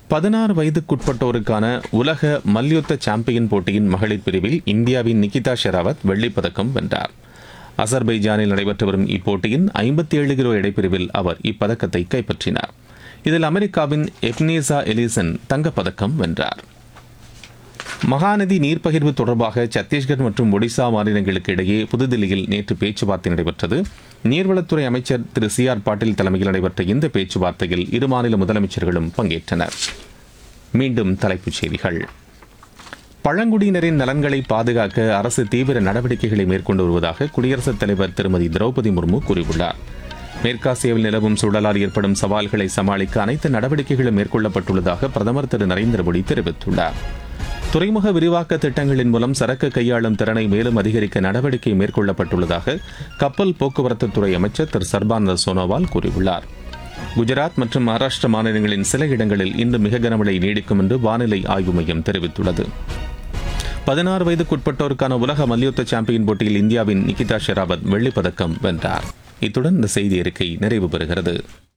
பதினாறு வயதுக்குட்பட்டோருக்கான உலக மல்யுத்த சாம்பியன் போட்டியின் மகளிர் பிரிவில் இந்தியாவின் நிகிதா ஷெராவத் வெள்ளிப் பதக்கம் வென்றார் அசர்பைஜானில் நடைபெற்று வரும் இப்போட்டியின் ஐம்பத்தி ஏழு கிலோ எடைப்பிரிவில் அவர் இப்பதக்கத்தை கைப்பற்றினார் இதில் அமெரிக்காவின் எப்னேசா எலிசன் தங்கப்பதக்கம் வென்றார் மகாநதி நீர் பகிர்வு தொடர்பாக சத்தீஸ்கர் மற்றும் ஒடிசா மாநிலங்களுக்கு இடையே புதுதில்லியில் நேற்று பேச்சுவார்த்தை நடைபெற்றது நீர்வளத்துறை அமைச்சர் திரு சி ஆர் பாட்டீல் தலைமையில் நடைபெற்ற இந்த பேச்சுவார்த்தையில் இரு மாநில முதலமைச்சர்களும் பங்கேற்றனர் மீண்டும் தலைப்புச் செய்திகள் பழங்குடியினரின் நலன்களை பாதுகாக்க அரசு தீவிர நடவடிக்கைகளை மேற்கொண்டு வருவதாக குடியரசுத் தலைவர் திருமதி திரௌபதி முர்மு கூறியுள்ளார் மேற்காசியாவில் நிலவும் சூழலால் ஏற்படும் சவால்களை சமாளிக்க அனைத்து நடவடிக்கைகளும் மேற்கொள்ளப்பட்டுள்ளதாக பிரதமர் திரு நரேந்திர மோடி தெரிவித்துள்ளார் துறைமுக விரிவாக்க திட்டங்களின் மூலம் சரக்கு கையாளும் திறனை மேலும் அதிகரிக்க நடவடிக்கை மேற்கொள்ளப்பட்டுள்ளதாக கப்பல் போக்குவரத்து துறை அமைச்சர் திரு சர்பானந்த சோனோவால் கூறியுள்ளார் குஜராத் மற்றும் மகாராஷ்டிர மாநிலங்களின் சில இடங்களில் இன்று மிக கனமழை நீடிக்கும் என்று வானிலை ஆய்வு மையம் தெரிவித்துள்ளது பதினாறு வயதுக்குட்பட்டோருக்கான உலக மல்யுத்த சாம்பியன் போட்டியில் இந்தியாவின் நிகிதா ஷெராவத் வெள்ளிப் பதக்கம் வென்றார் இத்துடன் இந்த செய்தி அறிக்கை நிறைவு பெறுகிறது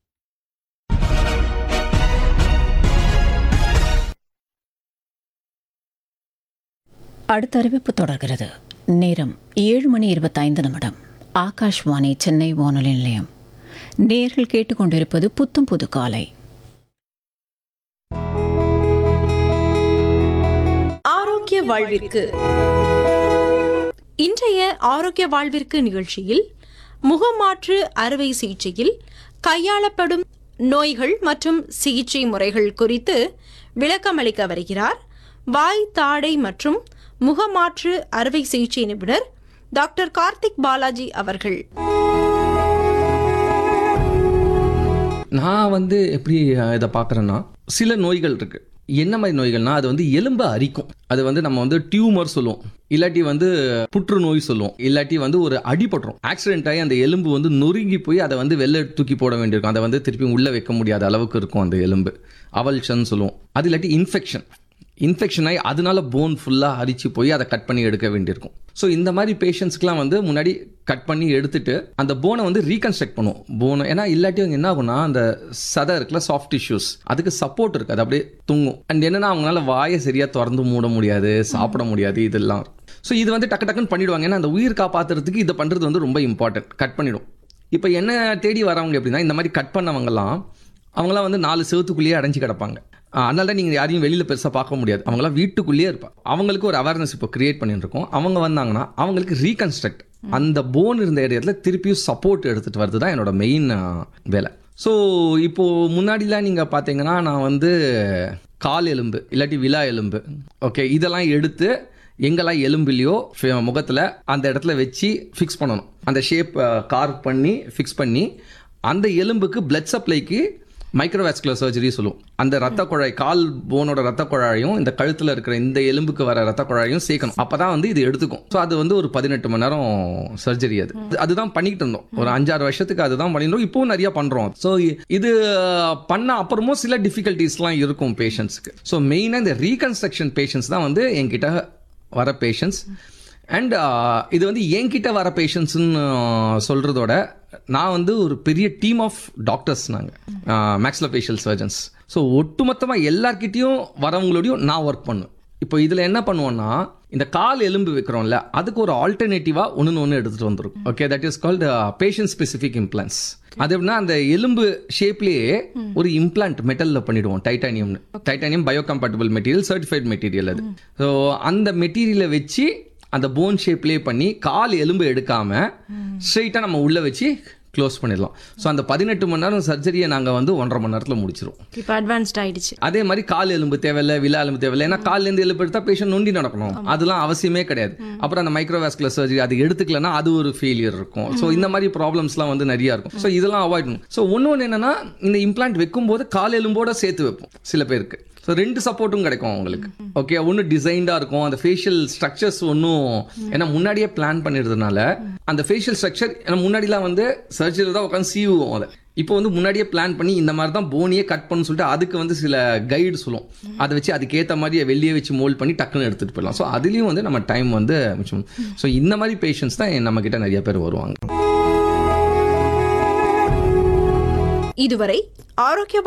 அடுத்த அறிவிப்பு தொடர்கிறது நேரம் ஏழு மணி இருபத்தைந்து நிமிடம் ஆகாஷ்வாணி சென்னை வானொலி நிலையம் நேர்கள் கேட்டுக்கொண்டிருப்பது புத்தும் புது காலை ஆரோக்கிய வாழ்விற்கு இன்றைய ஆரோக்கிய வாழ்விற்கு நிகழ்ச்சியில் முகமாற்று அறுவை சிகிச்சையில் கையாளப்படும் நோய்கள் மற்றும் சிகிச்சை முறைகள் குறித்து விளக்கமளிக்க வருகிறார் வாய் தாடை மற்றும் முகமாற்று அறுவை சிகிச்சை நிபுணர் டாக்டர் கார்த்திக் பாலாஜி அவர்கள் நான் வந்து எப்படி அஹ், இதை பார்க்குறேன்னா சில நோய்கள் இருக்கு என்ன மாதிரி நோய்கள்னா அது வந்து எலும்பை அரிக்கும் அது வந்து நம்ம வந்து டியூமர் சொல்லுவோம் இல்லாட்டி வந்து புற்றுநோய் சொல்லுவோம் இல்லாட்டி வந்து ஒரு அடிபட்டுரும் ஆக்சிடென்ட் ஆகி அந்த எலும்பு வந்து நொறுங்கி போய் அதை வந்து வெளில தூக்கி போட வேண்டியிருக்கும் அதை வந்து திருப்பி உள்ளே வைக்க முடியாத அளவுக்கு இருக்கும் அந்த எலும்பு அவல்ஷன் சொல்லுவோம் அது இல்லாட்டி இன்ஃபெக்ஷன் இன்ஃபெக்ஷன் ஆகி அதனால போன் ஃபுல்லாக அரிச்சு போய் அதை கட் பண்ணி எடுக்க வேண்டியிருக்கும் ஸோ இந்த மாதிரி பேஷண்ட்ஸ்க்குலாம் வந்து முன்னாடி கட் பண்ணி எடுத்துட்டு அந்த போனை வந்து ரீகன்ஸ்ட்ரக்ட் பண்ணுவோம் போனை ஏன்னா இல்லாட்டி அவங்க என்ன ஆகும்னா அந்த சதை இருக்குல்ல சாஃப்ட் டிஷ்யூஸ் அதுக்கு சப்போர்ட் இருக்கு அது அப்படியே தூங்கும் அண்ட் என்னன்னா அவங்களால வாயை சரியா திறந்து மூட முடியாது சாப்பிட முடியாது இதெல்லாம் ஸோ இது வந்து டக்கு டக்குன்னு பண்ணிடுவாங்க ஏன்னா அந்த உயிர் காப்பாத்துறதுக்கு இதை பண்றது வந்து ரொம்ப இம்பார்ட்டன்ட் கட் பண்ணிடும் இப்போ என்ன தேடி வரவங்க எப்படின்னா இந்த மாதிரி கட் பண்ணவங்கலாம் அவங்களாம் வந்து நாலு செவத்துக்குள்ளேயே அடைஞ்சு கிடப்பாங்க ஆஹ் அதனால தான் நீங்கள் யாரையும் வெளியில் பெருசாக பார்க்க முடியாது அவங்களாம் வீட்டுக்குள்ளேயே இருப்பாங்க அவங்களுக்கு ஒரு அவேர்னஸ் இப்போ கிரியேட் பண்ணிட்டு இருக்கோம் அவங்க வந்தாங்கன்னா அவங்களுக்கு ரீகன்ஸ்ட்ரக்ட் அந்த போன் இருந்த இடத்துல திருப்பியும் சப்போர்ட் எடுத்துகிட்டு வர்றது தான் என்னோட மெயின் வேலை ஸோ இப்போது முன்னாடிலாம் நீங்கள் பார்த்தீங்கன்னா நான் வந்து கால் எலும்பு இல்லாட்டி விலா எலும்பு ஓகே இதெல்லாம் எடுத்து எங்கெல்லாம் எலும்புலையோ முகத்தில் அந்த இடத்துல வச்சு ஃபிக்ஸ் பண்ணணும் அந்த ஷேப் கார்வ் பண்ணி ஃபிக்ஸ் பண்ணி அந்த எலும்புக்கு பிளட் சப்ளைக்கு மைக்ரோவாஸ்குலர் சர்ஜரி சொல்லுவோம் அந்த ரத்த குழாய் கால் போனோட ரத்த குழாயும் இந்த கழுத்தில் இருக்கிற இந்த எலும்புக்கு வர ரத்த குழாயும் சேர்க்கணும் அப்பதான் வந்து இது எடுத்துக்கும் ஸோ அது வந்து ஒரு பதினெட்டு மணி நேரம் சர்ஜரி அது அதுதான் பண்ணிக்கிட்டு இருந்தோம் ஒரு அஞ்சாறு வருஷத்துக்கு அதுதான் பண்ணியிருந்தோம் இப்போவும் நிறைய பண்றோம் ஸோ இது பண்ண அப்புறமும் சில டிஃபிகல்ட்டிஸ்லாம் இருக்கும் பேஷண்ட்ஸ்க்கு ஸோ மெயினாக இந்த ரீகன்ஸ்ட்ரக்ஷன் பேஷண்ட்ஸ் தான் வந்து என்கிட்ட வர பேஷண்ட்ஸ் அண்ட் இது வந்து என்கிட்ட வர பேஷண்ட்ஸ்னு சொல்கிறதோட நான் வந்து ஒரு பெரிய டீம் ஆஃப் டாக்டர்ஸ் நாங்கள் மேக்ஸ்லோஃபேஷியல் சர்ஜன்ஸ் ஸோ ஒட்டுமொத்தமாக எல்லார்கிட்டேயும் வரவங்களோடையும் நான் ஒர்க் பண்ணுவேன் இப்போ இதில் என்ன பண்ணுவோன்னா இந்த கால் எலும்பு வைக்கிறோம்ல அதுக்கு ஒரு ஆல்டர்னேட்டிவாக ஒன்று ஒன்று எடுத்துகிட்டு வந்துருக்கும் okay that is called patient specific implants அது எப்படின்னா அந்த எலும்பு ஷேப்லேயே ஒரு இம்ப்ளான்ட் மெட்டலில் பண்ணிடுவோம் டைட்டானியம்னு titanium biocompatible material certified material அது ஸோ அந்த மெட்டீரியலை வச்சு அந்த போன் ஷேப்லேயே பண்ணி கால் எலும்பு எடுக்காம ஸ்ட்ரெயிட்டாக நம்ம உள்ளே வச்சு க்ளோஸ் பண்ணிடலாம் ஸோ அந்த பதினெட்டு மணி நேரம் சர்ஜரியை நாங்கள் வந்து ஒன்றரை மணி நேரத்தில் முடிச்சிருவோம் இப்போ அட்வான்ஸ்ட் ஆயிடுச்சு அதே மாதிரி கால் எலும்பு தேவையில்ல விலா எலும்பு தேவையில்ல ஏன்னா கால்லேருந்து எலும்பு எடுத்தா பேஷண்ட் நொண்டி நடக்கணும் அதெல்லாம் அவசியமே கிடையாது அப்புறம் அந்த மைக்ரோவாஸ்குலர் சர்ஜரி அது எடுத்துக்கலன்னா அது ஒரு ஃபெயிலியர் இருக்கும் ஸோ இந்த மாதிரி ப்ராப்ளம்ஸ்லாம் வந்து நிறைய இருக்கும் ஸோ இதெல்லாம் அவாய்ட் பண்ணும் ஸோ ஒன்று ஒன்று என்னன்னா இந்த இம்ப்ளான்ட் வைக்கும்போது கால் எலும்போட சேர்த்து வைப்போம் சில பேருக்கு ஸோ ரெண்டு சப்போர்ட்டும் கிடைக்கும் அவங்களுக்கு ஓகே ஒன்று டிசைன்டாக இருக்கும் அந்த ஃபேஷியல் ஸ்ட்ரக்சர்ஸ் ஒன்றும் ஏன்னா முன்னாடியே பிளான் பண்ணிடுறதுனால அந்த ஃபேஷியல் ஸ்ட்ரக்சர் ஏன்னா முன்னாடிலாம் வந்து சர்ஜரியில் தான் உட்காந்து சீவுவோம் அதை இப்போ வந்து முன்னாடியே பிளான் பண்ணி இந்த மாதிரி தான் போனியே கட் பண்ணு சொல்லிட்டு அதுக்கு வந்து சில கைடு சொல்லும் அதை வச்சு அதுக்கேற்ற மாதிரி வெளியே வச்சு மோல்ட் பண்ணி டக்குன்னு எடுத்துகிட்டு போயிடலாம் ஸோ அதுலேயும் வந்து நம்ம டைம் வந்து மிச்சம் ஸோ இந்த மாதிரி பேஷண்ட்ஸ் தான் நம்ம கிட்ட நிறைய பேர் வருவாங்க இதுவரை ஆரோக்கிய